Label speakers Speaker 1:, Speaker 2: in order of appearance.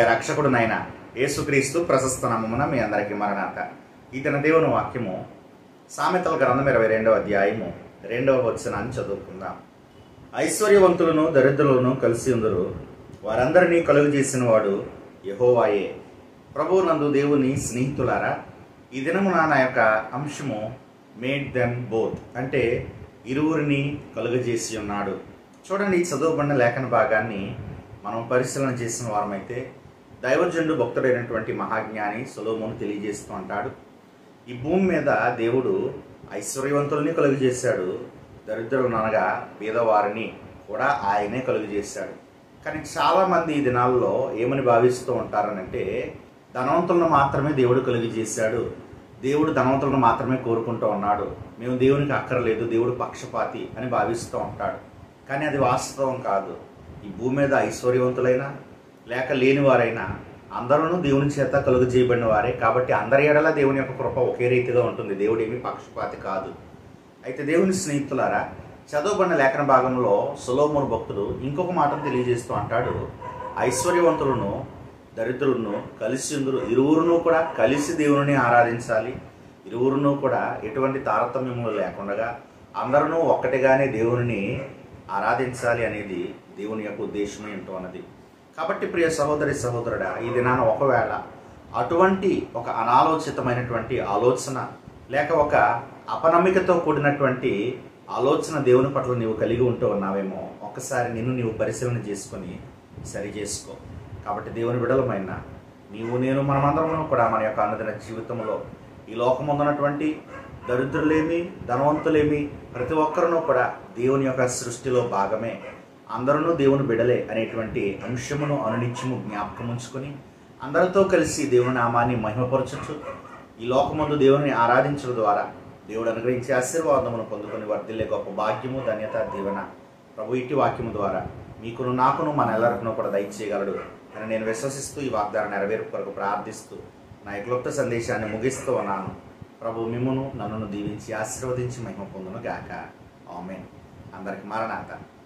Speaker 1: ప్రియ రక్షకుడునైన యేసుక్రీస్తు ప్రశస్త నామమున మీ అందరికీ మరణాత ఇతని దేవుని వాక్యము సామెతల గ్రంథం ఇరవై రెండవ అధ్యాయము రెండవ వచనాన్ని చదువుకుందాం ఐశ్వర్యవంతులను దరిద్రులను కలిసి ఉందరు వారందరినీ కలుగు చేసిన వాడు యహోవాయే ప్రభువు నందు దేవుని స్నేహితులారా ఈ దినమున నా యొక్క అంశము మేడ్ దెమ్ బోత్ అంటే ఇరువురిని కలుగజేసి ఉన్నాడు చూడండి ఈ చదువుబడిన లేఖన భాగాన్ని మనం పరిశీలన చేసిన వారమైతే దైవజనుడు భక్తుడైనటువంటి మహాజ్ఞాని సులోమును తెలియజేస్తూ అంటాడు ఈ భూమి మీద దేవుడు ఐశ్వర్యవంతుల్ని కలుగు చేశాడు దరిద్రులను అనగా పేదవారిని కూడా ఆయనే కలుగు చేశాడు కానీ చాలామంది ఈ దినాల్లో ఏమని భావిస్తూ ఉంటారనంటే ధనవంతులను మాత్రమే దేవుడు కలుగు చేశాడు దేవుడు ధనవంతులను మాత్రమే కోరుకుంటూ ఉన్నాడు మేము దేవునికి అక్కర్లేదు దేవుడు పక్షపాతి అని భావిస్తూ ఉంటాడు కానీ అది వాస్తవం కాదు ఈ భూమి మీద ఐశ్వర్యవంతులైనా లేక లేని వారైనా అందరూ దేవుని చేత కలుగు చేయబడిన వారే కాబట్టి అందరి ఎడల దేవుని యొక్క కృప ఒకే రీతిగా ఉంటుంది దేవుడు ఏమీ పక్షపాతి కాదు అయితే దేవుని స్నేహితులారా చదవబడిన లేఖన భాగంలో సులోమును భక్తుడు ఇంకొక మాటను తెలియజేస్తూ అంటాడు ఐశ్వర్యవంతులను దరిద్రులను కలిసి ఉందరు ఇరువురును కూడా కలిసి దేవుని ఆరాధించాలి ఇరువురును కూడా ఎటువంటి తారతమ్యములు లేకుండా అందరూ ఒక్కటిగానే దేవుని ఆరాధించాలి అనేది దేవుని యొక్క ఉద్దేశం ఏంటో అన్నది కాబట్టి ప్రియ సహోదరి సహోదరుడా ఈ దినాన ఒకవేళ అటువంటి ఒక అనాలోచితమైనటువంటి ఆలోచన లేక ఒక అపనమ్మికతో కూడినటువంటి ఆలోచన దేవుని పట్ల నీవు కలిగి ఉంటూ ఉన్నావేమో ఒక్కసారి నిన్ను నీవు పరిశీలన చేసుకొని సరి చేసుకో కాబట్టి దేవుని విడలమైన నీవు నేను మనమందరం కూడా మన యొక్క అనుదిన జీవితంలో ఈ లోకముందున్నటువంటి దరిద్రులేమి ధనవంతులేమి ప్రతి ఒక్కరూ కూడా దేవుని యొక్క సృష్టిలో భాగమే అందరూ దేవుని బిడలే అనేటువంటి అంశమును అనునిత్యము జ్ఞాపకం ఉంచుకొని అందరితో కలిసి దేవుని నామాన్ని మహిమపరచచ్చు ఈ లోకమందు దేవుని ఆరాధించడం ద్వారా దేవుడు అనుగ్రహించే ఆశీర్వాదమును పొందుకొని వర్ధిల్లే గొప్ప భాగ్యము ధన్యత దీవెన ప్రభు ఇట్టి వాక్యము ద్వారా మీకును నాకును మన ఎల్లరికను కూడా దయచేయగలడు అని నేను విశ్వసిస్తూ ఈ వాగ్దానం నెరవేర్పు కొరకు ప్రార్థిస్తూ నా యొక్క క్లుప్త సందేశాన్ని ముగిస్తూ ఉన్నాను ప్రభు మిమ్మును నన్ను దీవించి ఆశీర్వదించి మహిమ పొందును గాక ఆమెన్ అందరికి మరణాత